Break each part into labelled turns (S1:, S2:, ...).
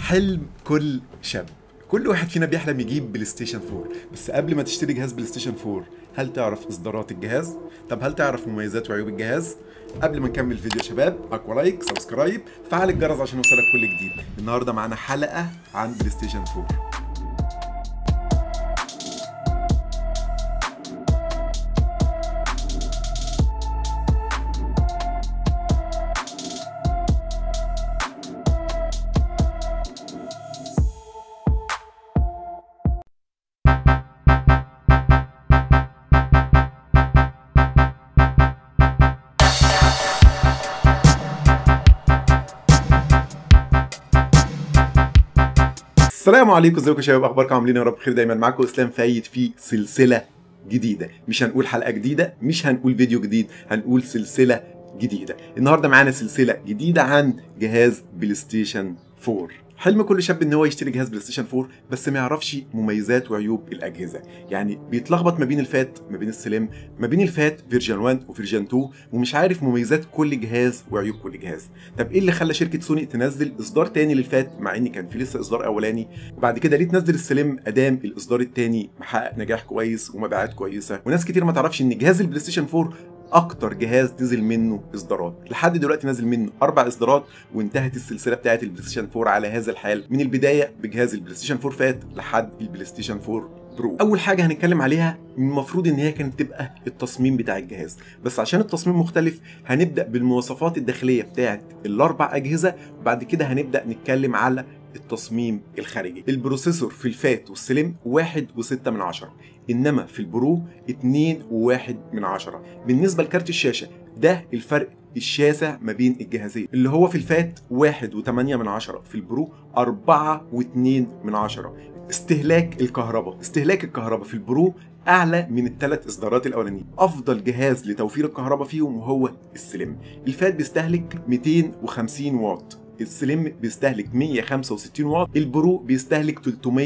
S1: حلم كل شاب كل واحد فينا بيحلم يجيب بلاي ستيشن 4 بس قبل ما تشتري جهاز بلاي ستيشن 4 هل تعرف اصدارات الجهاز طب هل تعرف مميزات وعيوب الجهاز قبل ما نكمل الفيديو يا شباب اكوا لايك سبسكرايب فعل الجرس عشان يوصلك كل جديد النهارده معانا حلقه عن بلاي ستيشن 4 السلام عليكم ازيكم يا شباب اخباركم عاملين يا رب بخير دايما معاكم اسلام فايد في سلسله جديده مش هنقول حلقه جديده مش هنقول فيديو جديد هنقول سلسله جديده النهارده معانا سلسله جديده عن جهاز بلاي ستيشن 4 حلم كل شاب ان هو يشتري جهاز بلاي ستيشن 4 بس ما يعرفش مميزات وعيوب الاجهزه يعني بيتلخبط ما بين الفات ما بين السليم ما بين الفات فيرجن 1 وفيرجن 2 ومش عارف مميزات كل جهاز وعيوب كل جهاز طب ايه اللي خلى شركه سوني تنزل اصدار تاني للفات مع ان كان في لسه اصدار اولاني وبعد كده ليه تنزل السليم ادام الاصدار التاني محقق نجاح كويس ومبيعات كويسه وناس كتير ما تعرفش ان جهاز البلاي ستيشن 4 اكتر جهاز نزل منه اصدارات لحد دلوقتي نازل منه اربع اصدارات وانتهت السلسله بتاعه البلاي ستيشن 4 على هذا الحال من البدايه بجهاز البلاي ستيشن 4 فات لحد البلاي ستيشن 4 برو اول حاجه هنتكلم عليها المفروض ان هي كانت تبقى التصميم بتاع الجهاز بس عشان التصميم مختلف هنبدا بالمواصفات الداخليه بتاعه الاربع اجهزه وبعد كده هنبدا نتكلم على التصميم الخارجي البروسيسور في الفات والسليم واحد وستة من عشرة انما في البرو اتنين وواحد من عشرة بالنسبة لكارت الشاشة ده الفرق الشاسع ما بين الجهازين اللي هو في الفات واحد وتمانية من عشرة في البرو أربعة واتنين من عشرة استهلاك الكهرباء استهلاك الكهرباء في البرو اعلى من الثلاث اصدارات الاولانيين افضل جهاز لتوفير الكهرباء فيهم وهو السليم الفات بيستهلك 250 واط السليم بيستهلك 165 واط البرو بيستهلك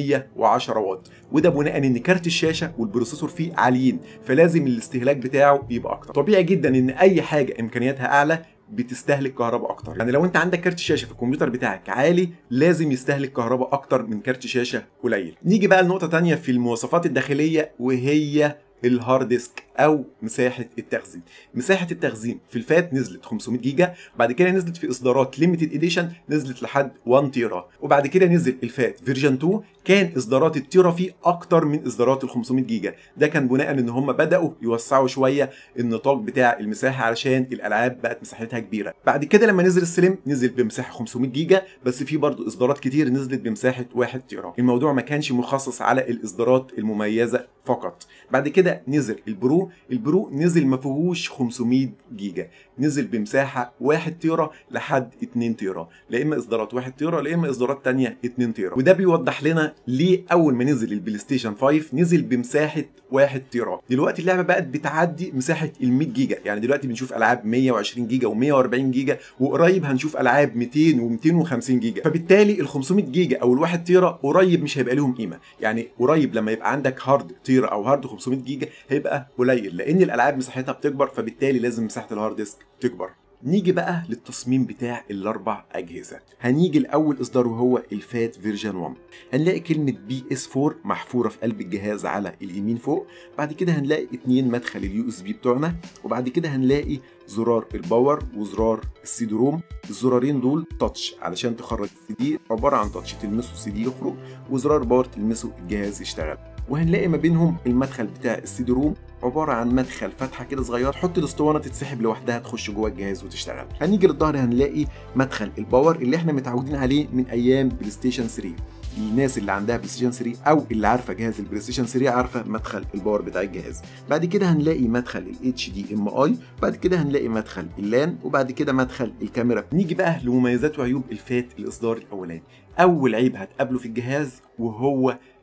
S1: 310 واط وده بناء ان كارت الشاشه والبروسيسور فيه عاليين فلازم الاستهلاك بتاعه يبقى اكتر طبيعي جدا ان اي حاجه امكانياتها اعلى بتستهلك كهرباء اكتر يعني لو انت عندك كارت شاشه في الكمبيوتر بتاعك عالي لازم يستهلك كهرباء اكتر من كارت شاشه قليل نيجي بقى لنقطه تانية في المواصفات الداخليه وهي الهارد ديسك او مساحه التخزين مساحه التخزين في الفات نزلت 500 جيجا بعد كده نزلت في اصدارات ليميتد اديشن نزلت لحد 1 تيرا وبعد كده نزل الفات فيرجن 2 كان اصدارات التيرا فيه اكتر من اصدارات ال 500 جيجا ده كان بناء ان هم بداوا يوسعوا شويه النطاق بتاع المساحه علشان الالعاب بقت مساحتها كبيره بعد كده لما نزل السليم نزل بمساحه 500 جيجا بس في برضه اصدارات كتير نزلت بمساحه 1 تيرا الموضوع ما كانش مخصص على الاصدارات المميزه فقط بعد كده نزل البرو البرو نزل ما فيهوش 500 جيجا نزل بمساحه 1 تيرا لحد 2 تيرا لا اما اصدارات 1 تيرا لا اما اصدارات ثانيه 2 تيرا وده بيوضح لنا ليه اول ما نزل البلاي ستيشن 5 نزل بمساحه 1 تيرا دلوقتي اللعبه بقت بتعدي مساحه ال 100 جيجا يعني دلوقتي بنشوف العاب 120 جيجا و140 جيجا وقريب هنشوف العاب 200 و250 جيجا فبالتالي ال 500 جيجا او ال 1 تيرا قريب مش هيبقى لهم قيمه يعني قريب لما يبقى عندك هارد تيرا او هارد 500 جيجا هيبقى قليل لان الالعاب مساحتها بتكبر فبالتالي لازم مساحه الهارد ديسك تكبر نيجي بقى للتصميم بتاع الاربع اجهزه هنيجي لاول اصدار وهو الفات فيرجن 1 هنلاقي كلمه بي اس 4 محفوره في قلب الجهاز على اليمين فوق بعد كده هنلاقي اتنين مدخل اليو اس بي بتوعنا وبعد كده هنلاقي زرار الباور وزرار السي روم الزرارين دول تاتش علشان تخرج السي دي عباره عن تاتش تلمسه السي دي يخرج وزرار باور تلمسه الجهاز يشتغل وهنلاقي ما بينهم المدخل بتاع السي روم عباره عن مدخل فتحه كده صغيره تحط الاسطوانه تتسحب لوحدها تخش جوه الجهاز وتشتغل هنيجي للظهر هنلاقي مدخل الباور اللي احنا متعودين عليه من ايام بلاي ستيشن 3 الناس اللي عندها بلاي ستيشن 3 او اللي عارفه جهاز البلاي ستيشن 3 عارفه مدخل الباور بتاع الجهاز بعد كده هنلاقي مدخل الاتش دي ام اي بعد كده هنلاقي مدخل اللان وبعد كده مدخل الكاميرا نيجي بقى لمميزات وعيوب الفات الاصدار الاولاني اول عيب هتقابله في الجهاز وهو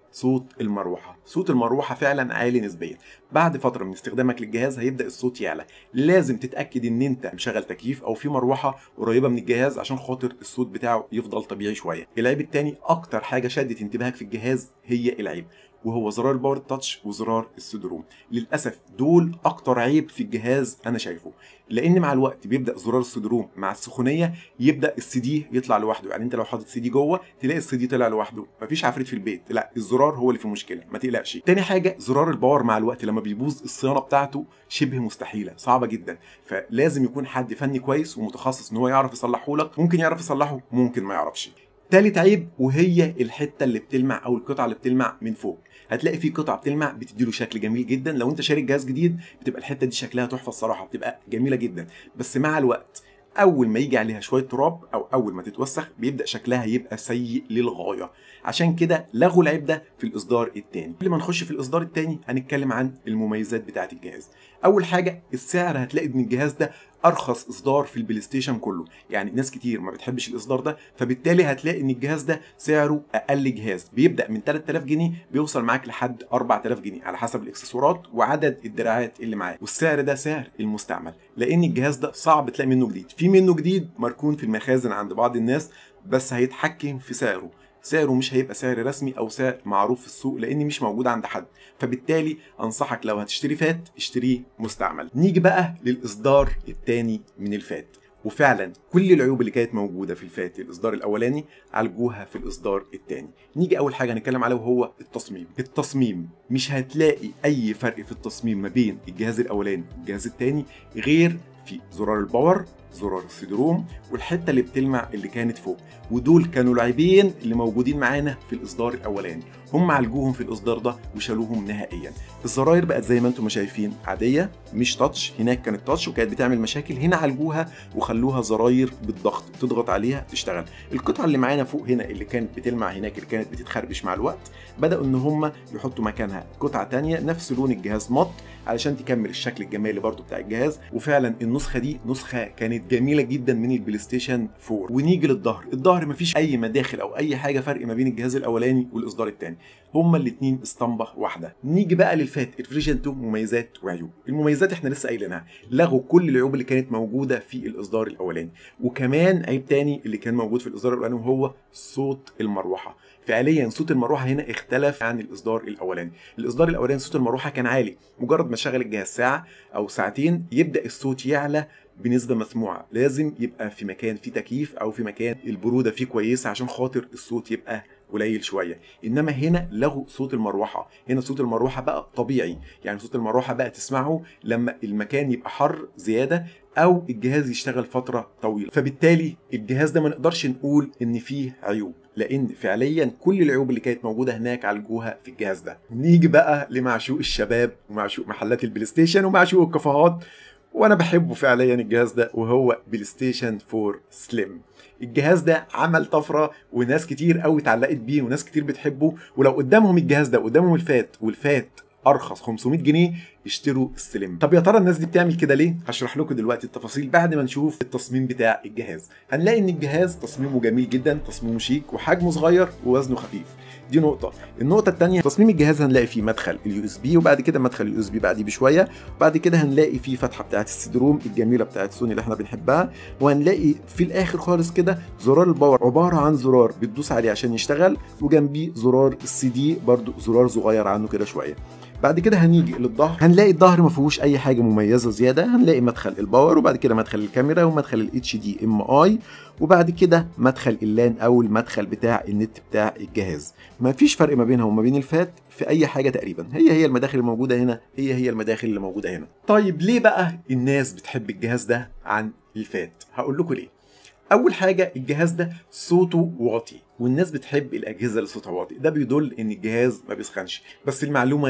S1: صوت المروحه صوت المروحه فعلا عالي نسبيا بعد فتره من استخدامك للجهاز هيبدا الصوت يعلى لازم تتاكد ان انت مشغل تكييف او في مروحه قريبه من الجهاز عشان خاطر الصوت بتاعه يفضل طبيعي شويه العيب التاني اكتر حاجه شدت انتباهك في الجهاز هي العيب وهو زرار الباور تاتش وزرار السيدروم للاسف دول اكتر عيب في الجهاز انا شايفه لان مع الوقت بيبدا زرار السيدروم مع السخونيه يبدا السي دي يطلع لوحده يعني انت لو حاطط سي دي جوه تلاقي السي دي طلع لوحده مفيش عفريت في البيت لا الزرار هو اللي فيه مشكله ما تقلقش تاني حاجه زرار الباور مع الوقت لما بيبوظ الصيانه بتاعته شبه مستحيله صعبه جدا فلازم يكون حد فني كويس ومتخصص ان هو يعرف يصلحه لك ممكن يعرف يصلحه ممكن ما يعرفش تالت عيب وهي الحته اللي بتلمع او القطعه اللي بتلمع من فوق هتلاقي في قطعه بتلمع بتديله شكل جميل جدا لو انت شاري جهاز جديد بتبقى الحته دي شكلها تحفه الصراحه بتبقى جميله جدا بس مع الوقت اول ما يجي عليها شويه تراب او اول ما تتوسخ بيبدا شكلها يبقى سيء للغايه عشان كده لغوا العيب ده في الاصدار الثاني قبل ما نخش في الاصدار الثاني هنتكلم عن المميزات بتاعه الجهاز اول حاجه السعر هتلاقي ان الجهاز ده ارخص اصدار في البلاي ستيشن كله يعني ناس كتير ما بتحبش الاصدار ده فبالتالي هتلاقي ان الجهاز ده سعره اقل جهاز بيبدا من 3000 جنيه بيوصل معاك لحد 4000 جنيه على حسب الاكسسوارات وعدد الدراعات اللي معاه والسعر ده سعر المستعمل لان الجهاز ده صعب تلاقي منه جديد في منه جديد مركون في المخازن عند بعض الناس بس هيتحكم في سعره سعره مش هيبقى سعر رسمي او سعر معروف في السوق لان مش موجود عند حد فبالتالي انصحك لو هتشتري فات اشتريه مستعمل نيجي بقى للاصدار الثاني من الفات وفعلا كل العيوب اللي كانت موجوده في الفات الاصدار الاولاني عالجوها في الاصدار الثاني نيجي اول حاجه نتكلم عليه وهو التصميم التصميم مش هتلاقي اي فرق في التصميم ما بين الجهاز الاولاني والجهاز الثاني غير في زرار الباور زرار السيدروم والحته اللي بتلمع اللي كانت فوق ودول كانوا العيبين اللي موجودين معانا في الاصدار الاولاني هم عالجوهم في الاصدار ده وشالوهم نهائيا الزراير بقت زي ما انتم شايفين عاديه مش تاتش هناك كانت تاتش وكانت بتعمل مشاكل هنا عالجوها وخلوها زراير بالضغط تضغط عليها تشتغل القطعه اللي معانا فوق هنا اللي كانت بتلمع هناك اللي كانت بتتخربش مع الوقت بداوا ان هم يحطوا مكانها قطعه تانية نفس لون الجهاز مط علشان تكمل الشكل الجمالي برضو بتاع الجهاز وفعلا النسخه دي نسخه كانت جميله جدا من البلاي ستيشن 4 ونيجي للظهر الظهر مفيش اي مداخل او اي حاجه فرق ما بين الجهاز الاولاني والاصدار الثاني هما الاثنين اسطمبه واحده نيجي بقى للفات الفريجن 2 مميزات وعيوب المميزات احنا لسه قايلينها لغوا كل العيوب اللي كانت موجوده في الاصدار الاولاني وكمان عيب تاني اللي كان موجود في الاصدار الاولاني وهو صوت المروحه فعليا صوت المروحه هنا اختلف عن الاصدار الاولاني الاصدار الاولاني صوت المروحه كان عالي مجرد ما تشغل الجهاز ساعه او ساعتين يبدا الصوت يعلى بنسبه مسموعه لازم يبقى في مكان فيه تكييف او في مكان البروده فيه كويسه عشان خاطر الصوت يبقى قليل شويه انما هنا لغوا صوت المروحه هنا صوت المروحه بقى طبيعي يعني صوت المروحه بقى تسمعه لما المكان يبقى حر زياده او الجهاز يشتغل فتره طويله فبالتالي الجهاز ده ما نقدرش نقول ان فيه عيوب لان فعليا كل العيوب اللي كانت موجوده هناك عالجوها في الجهاز ده نيجي بقى لمعشوق الشباب ومعشوق محلات البلاي ستيشن ومعشوق الكافيهات وانا بحبه فعليا الجهاز ده وهو بلاي ستيشن 4 سليم الجهاز ده عمل طفره وناس كتير قوي اتعلقت بيه وناس كتير بتحبه ولو قدامهم الجهاز ده قدامهم الفات والفات ارخص 500 جنيه يشتروا السليم طب يا ترى الناس دي بتعمل كده ليه هشرح لكم دلوقتي التفاصيل بعد ما نشوف التصميم بتاع الجهاز هنلاقي ان الجهاز تصميمه جميل جدا تصميمه شيك وحجمه صغير ووزنه خفيف دي نقطة، النقطة الثانية تصميم الجهاز هنلاقي فيه مدخل اليو اس بي وبعد كده مدخل اليو اس بي بعديه بشوية، وبعد كده هنلاقي فيه فتحة بتاعة السيدروم الجميلة بتاعة سوني اللي احنا بنحبها، وهنلاقي في الآخر خالص كده زرار الباور عبارة عن زرار بتدوس عليه عشان يشتغل وجنبيه زرار السي دي برضو زرار صغير عنه كده شوية. بعد كده هنيجي للظهر هنلاقي الظهر ما فيهوش اي حاجه مميزه زياده هنلاقي مدخل الباور وبعد كده مدخل الكاميرا ومدخل الاتش دي ام اي وبعد كده مدخل اللان او المدخل بتاع النت بتاع الجهاز ما فيش فرق ما بينها وما بين الفات في اي حاجه تقريبا هي هي المداخل الموجوده هنا هي هي المداخل اللي موجوده هنا طيب ليه بقى الناس بتحب الجهاز ده عن الفات هقول لكم ليه اول حاجه الجهاز ده صوته واطي والناس بتحب الاجهزه اللي صوتها واطي ده بيدل ان الجهاز ما بيسخنش بس المعلومه دي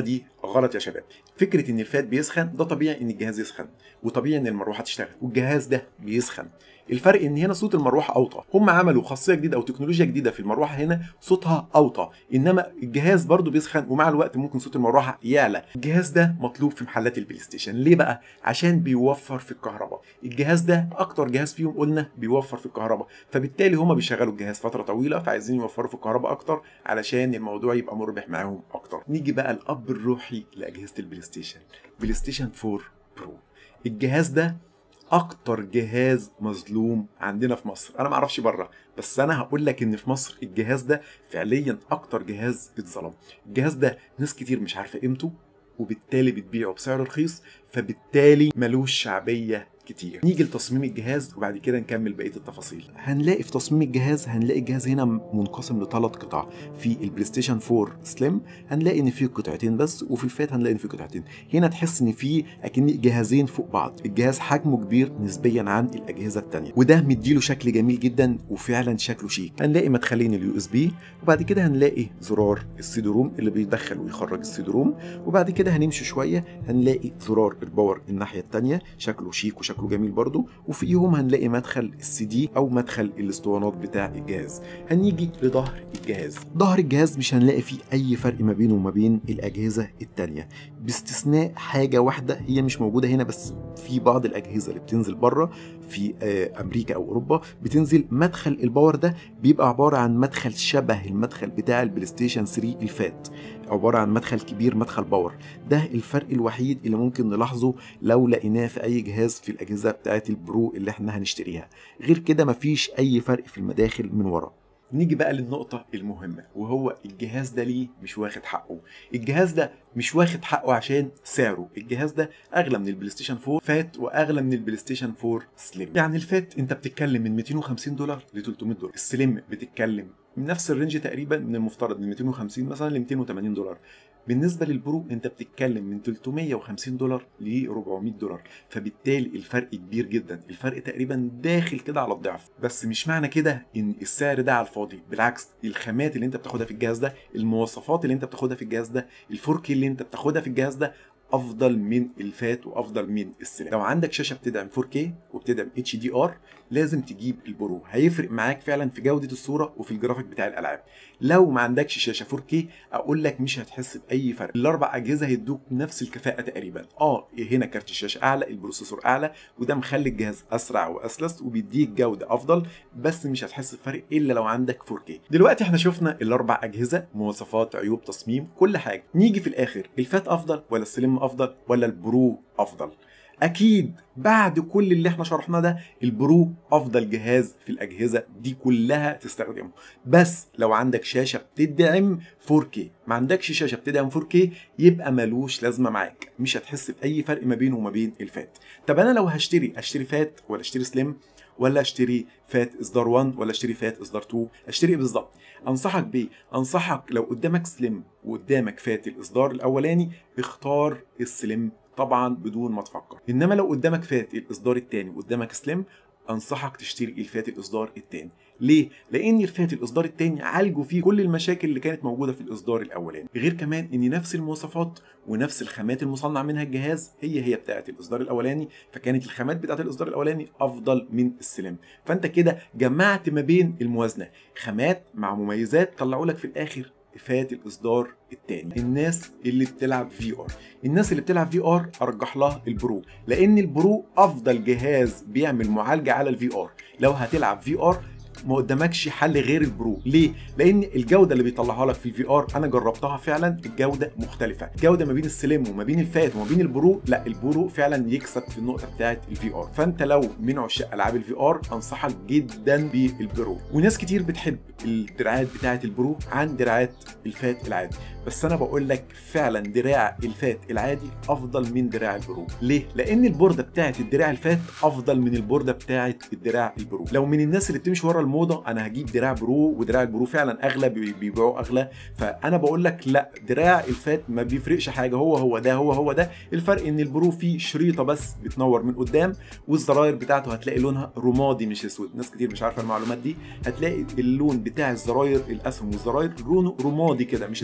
S1: غلط يا شباب فكره ان الفات بيسخن ده طبيعي ان الجهاز يسخن وطبيعي ان المروحه تشتغل والجهاز ده بيسخن الفرق ان هنا صوت المروحه اوطى هم عملوا خاصيه جديده او تكنولوجيا جديده في المروحه هنا صوتها اوطى انما الجهاز برضو بيسخن ومع الوقت ممكن صوت المروحه يعلى الجهاز ده مطلوب في محلات البلاي ستيشن ليه بقى عشان بيوفر في الكهرباء الجهاز ده اكتر جهاز فيهم قلنا بيوفر في الكهرباء فبالتالي هم بيشغلوا الجهاز فتره طويله فعايزين يوفروا في الكهرباء اكتر علشان الموضوع يبقى مربح معاهم اكتر نيجي بقى الاب الروحي لاجهزه البلاي ستيشن بلاي ستيشن 4 برو الجهاز ده اكتر جهاز مظلوم عندنا في مصر انا ما اعرفش بره بس انا هقول لك ان في مصر الجهاز ده فعليا اكتر جهاز اتظلم الجهاز ده ناس كتير مش عارفه قيمته وبالتالي بتبيعه بسعر رخيص فبالتالي ملوش شعبيه كتير نيجي لتصميم الجهاز وبعد كده نكمل بقيه التفاصيل هنلاقي في تصميم الجهاز هنلاقي الجهاز هنا منقسم لثلاث قطع في البلاي ستيشن 4 سليم هنلاقي ان في قطعتين بس وفي الفات هنلاقي ان في قطعتين هنا تحس ان في اكن جهازين فوق بعض الجهاز حجمه كبير نسبيا عن الاجهزه الثانيه وده مديله شكل جميل جدا وفعلا شكله شيك هنلاقي مدخلين اليو اس بي وبعد كده هنلاقي زرار السيدو روم اللي بيدخل ويخرج السيدو روم وبعد كده هنمشي شويه هنلاقي زرار الباور الناحيه الثانيه شكله شيك وشكله شكله جميل برضو وفيهم هنلاقي مدخل السي دي او مدخل الاسطوانات بتاع الجهاز هنيجي لظهر الجهاز ظهر الجهاز مش هنلاقي فيه اي فرق ما بينه وما بين الاجهزه التانية باستثناء حاجه واحده هي مش موجوده هنا بس في بعض الاجهزه اللي بتنزل بره في امريكا او اوروبا بتنزل مدخل الباور ده بيبقى عباره عن مدخل شبه المدخل بتاع البلاي ستيشن 3 الفات عباره عن مدخل كبير مدخل باور ده الفرق الوحيد اللي ممكن نلاحظه لو لقيناه في اي جهاز في الاجهزه بتاعه البرو اللي احنا هنشتريها غير كده مفيش اي فرق في المداخل من ورا نيجي بقى للنقطة المهمة وهو الجهاز ده ليه مش واخد حقه الجهاز ده مش واخد حقه عشان سعره الجهاز ده اغلى من البلاي ستيشن 4 فات واغلى من البلاي ستيشن 4 سليم يعني الفات انت بتتكلم من 250 دولار ل 300 دولار السليم بتتكلم من نفس الرينج تقريبا من المفترض من 250 مثلا ل 280 دولار بالنسبه للبرو انت بتتكلم من 350 دولار ل 400 دولار فبالتالي الفرق كبير جدا الفرق تقريبا داخل كده على الضعف بس مش معنى كده ان السعر ده على الفاضي بالعكس الخامات اللي انت بتاخدها في الجهاز ده المواصفات اللي انت بتاخدها في الجهاز ده الفوركي اللي انت بتاخدها في الجهاز ده افضل من الفات وافضل من السلام لو عندك شاشه بتدعم 4K وبتدعم اتش دي ار لازم تجيب البرو هيفرق معاك فعلا في جوده الصوره وفي الجرافيك بتاع الالعاب لو ما عندكش شاشه 4K اقول لك مش هتحس باي فرق الاربع اجهزه هيدوك نفس الكفاءه تقريبا اه هنا كارت الشاشه اعلى البروسيسور اعلى وده مخلي الجهاز اسرع واسلس وبيديك جوده افضل بس مش هتحس بفرق الا لو عندك 4K دلوقتي احنا شفنا الاربع اجهزه مواصفات عيوب تصميم كل حاجه نيجي في الاخر الفات افضل ولا السليم افضل ولا البرو افضل اكيد بعد كل اللي احنا شرحناه ده البرو افضل جهاز في الاجهزه دي كلها تستخدمه بس لو عندك شاشه بتدعم 4K ما عندكش شاشه بتدعم 4K يبقى ملوش لازمه معاك مش هتحس باي فرق ما بينه وما بين الفات طب انا لو هشتري اشتري فات ولا اشتري سليم ولا اشتري فات اصدار 1 ولا اشتري فات اصدار 2 اشتري ايه بالظبط انصحك بايه انصحك لو قدامك سليم وقدامك فات الاصدار الاولاني اختار السليم طبعا بدون ما تفكر انما لو قدامك فات الاصدار الثاني وقدامك سليم انصحك تشتري الفات الاصدار الثاني ليه لان الفات الاصدار الثاني عالجوا فيه كل المشاكل اللي كانت موجوده في الاصدار الاولاني غير كمان ان نفس المواصفات ونفس الخامات المصنع منها الجهاز هي هي بتاعه الاصدار الاولاني فكانت الخامات بتاعه الاصدار الاولاني افضل من السلم فانت كده جمعت ما بين الموازنه خامات مع مميزات طلعوا لك في الاخر فات الاصدار الثاني الناس اللي بتلعب في ار الناس اللي بتلعب في ار ارجح لها البرو لان البرو افضل جهاز بيعمل معالجه على الفي ار لو هتلعب في ار ما قدامكش حل غير البرو ليه لان الجوده اللي بيطلعها لك في الفي ار انا جربتها فعلا الجوده مختلفه الجوده ما بين السليم وما بين الفات وما بين البرو لا البرو فعلا يكسب في النقطه بتاعه الفي ار فانت لو من عشاق العاب الفي ار انصحك جدا بالبرو وناس كتير بتحب الدراعات بتاعه البرو عن دراعات الفات العادي بس انا بقول لك فعلا دراع الفات العادي افضل من دراع البرو ليه لان البورده بتاعه الدراع الفات افضل من البورده بتاعه الدراع البرو لو من الناس اللي بتمشي ورا الموضه انا هجيب دراع برو ودراع البرو فعلا اغلى بيبيعوه اغلى فانا بقول لك لا دراع الفات ما بيفرقش حاجه هو هو ده هو هو ده الفرق ان البرو فيه شريطه بس بتنور من قدام والزراير بتاعته هتلاقي لونها رمادي مش اسود ناس كتير مش عارفه المعلومات دي هتلاقي اللون بتاع الزراير الاسهم والزراير لونه رمادي كده مش اسود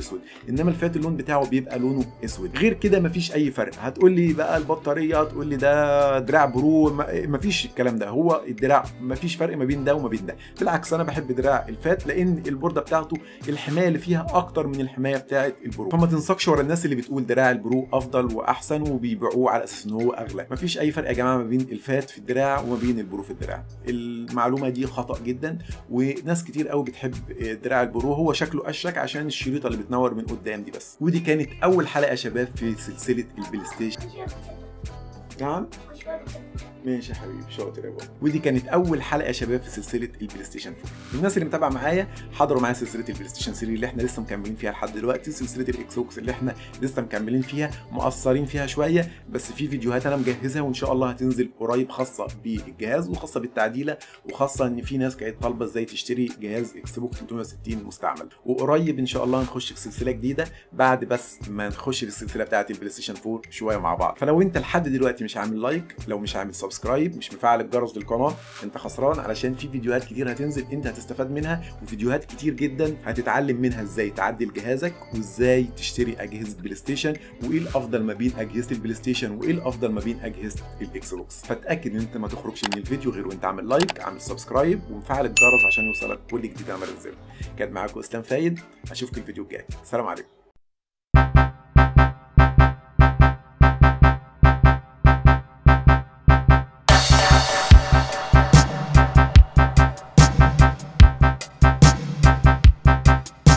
S1: انما الفات اللون بتاعه بيبقى لونه اسود غير كده مفيش اي فرق هتقول لي بقى البطاريه تقول لي ده دراع برو ما- مفيش الكلام ده هو الدراع مفيش فرق ما بين ده وما بين ده بالعكس انا بحب دراع الفات لان البورده بتاعته الحمايه اللي فيها اكتر من الحمايه بتاعه البرو فما تنساقش ورا الناس اللي بتقول دراع البرو افضل واحسن وبيبيعوه على اساس ان هو اغلى مفيش اي فرق يا جماعه ما بين الفات في الدراع وما بين البرو في الدراع المعلومه دي خطا جدا وناس كتير قوي بتحب دراع البرو هو شكله اشك عشان الشريطه اللي بتنور من قدام دي بس ودي كانت اول حلقه يا شباب في سلسله البلاي ستيشن نعم ماشي يا حبيبي شاطر يا بابا ودي كانت اول حلقه يا شباب في سلسله البلاي ستيشن 4 الناس اللي متابعه معايا حضروا معايا سلسله البلاي ستيشن 3 اللي احنا لسه مكملين فيها لحد دلوقتي سلسله الاكس بوكس اللي احنا لسه مكملين فيها مقصرين فيها شويه بس في فيديوهات انا مجهزها وان شاء الله هتنزل قريب خاصه بالجهاز وخاصه بالتعديله وخاصه ان في ناس كانت طالبه ازاي تشتري جهاز اكس بوكس 360 مستعمل وقريب ان شاء الله هنخش في سلسله جديده بعد بس ما نخش في السلسله بتاعه البلاي ستيشن 4 شويه مع بعض فلو انت لحد دلوقتي مش عامل لايك لو مش عامل سبسكرايب مش مفعل الجرس للقناه انت خسران علشان في فيديوهات كتير هتنزل انت هتستفاد منها وفيديوهات كتير جدا هتتعلم منها ازاي تعدل جهازك وازاي تشتري اجهزه بلاي ستيشن وايه الافضل ما بين اجهزه البلاي ستيشن وايه الافضل ما بين اجهزه الاكس بوكس فتاكد ان انت ما تخرجش من الفيديو غير وانت عامل لايك عامل سبسكرايب ومفعل الجرس عشان يوصلك كل جديد انا بنزله كان معاكم اسلام فايد اشوفكم الفيديو الجاي سلام عليكم